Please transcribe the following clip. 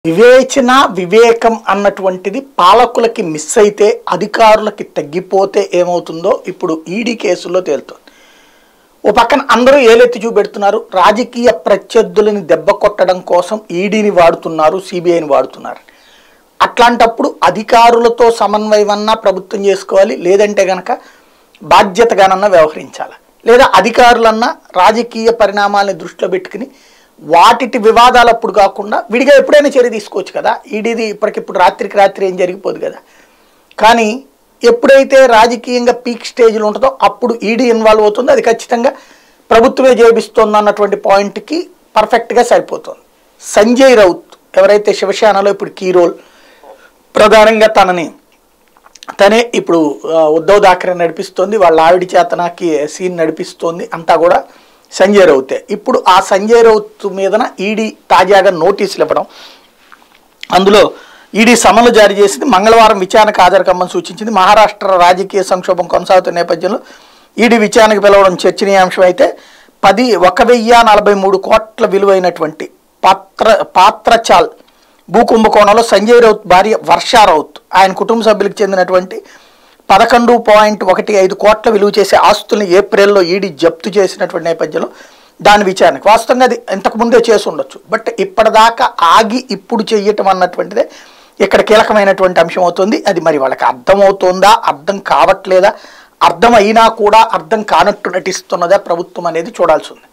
వివేచన వివేకం అన్నటువంటిది పాలకులకి మిస్ అయితే అధికారులకి తగ్గిపోతే ఏమవుతుందో ఇప్పుడు ఈడీ కేసుల్లో తేలుతోంది ఓ పక్కన అందరూ ఏలెత్తి చూపెడుతున్నారు రాజకీయ ప్రత్యర్థులని దెబ్బ కొట్టడం కోసం ఈడీని వాడుతున్నారు సిబిఐని వాడుతున్నారు అట్లాంటప్పుడు అధికారులతో సమన్వయం అన్నా ప్రభుత్వం చేసుకోవాలి లేదంటే గనక బాధ్యతగానన్నా వ్యవహరించాలి లేదా అధికారులన్నా రాజకీయ పరిణామాలని దృష్టిలో పెట్టుకుని వాటిటి వివాదాలు అప్పుడు కాకుండా విడిగా ఎప్పుడైనా చర్య తీసుకోవచ్చు కదా ఈడీది ఇప్పటికిప్పుడు రాత్రికి రాత్రి ఏం జరిగిపోదు కదా కానీ ఎప్పుడైతే రాజకీయంగా పీక్ స్టేజ్లో ఉంటుందో అప్పుడు ఈడీ ఇన్వాల్వ్ అవుతుంది అది ఖచ్చితంగా ప్రభుత్వమే చేపిస్తుంది అన్నటువంటి పాయింట్కి పర్ఫెక్ట్గా సరిపోతుంది సంజయ్ రౌత్ ఎవరైతే శివసేనలో ఇప్పుడు కీ రోల్ ప్రధానంగా తనని తనే ఇప్పుడు ఆ, ఉద్ధవ్ థాకరే నడిపిస్తోంది వాళ్ళ ఆవిడ చేతనకి సీన్ నడిపిస్తోంది అంతా కూడా సంజయ్ రౌతే ఇప్పుడు ఆ సంజయ్ రౌత్ మీదన ఈడీ తాజాగా నోటీసులు ఇవ్వడం అందులో ఈడీ సమన్లు జారీ చేసింది మంగళవారం విచారణకు హాజరుకమ్మని సూచించింది మహారాష్ట్ర రాజకీయ సంక్షోభం కొనసాగుతున్న నేపథ్యంలో ఈడీ విచారణకు పిలవడం చర్చనీయాంశం అయితే పది ఒక వెయ్యి నలభై మూడు కోట్ల విలువైనటువంటి పాత్ర పాత్రచాల్ భూ కుంభకోణంలో సంజయ్ రౌత్ భార్య వర్షా రౌత్ ఆయన కుటుంబ సభ్యులకు చెందినటువంటి పదకొండు పాయింట్ ఒకటి ఐదు కోట్ల విలువ చేసే ఆస్తుల్ని ఏప్రిల్లో ఈడీ జప్తు చేసినటువంటి నేపథ్యంలో దాని విచారణకు వాస్తవంగా అది ఇంతకు ముందే చేసి ఉండొచ్చు బట్ ఇప్పటిదాకా ఆగి ఇప్పుడు చెయ్యటం అన్నటువంటిదే ఇక్కడ కీలకమైనటువంటి అంశం అవుతుంది అది మరి వాళ్ళకి అర్థమవుతోందా అర్థం కావట్లేదా అర్థం అయినా కూడా అర్థం కానట్టు నటిస్తున్నదా ప్రభుత్వం అనేది చూడాల్సి ఉంది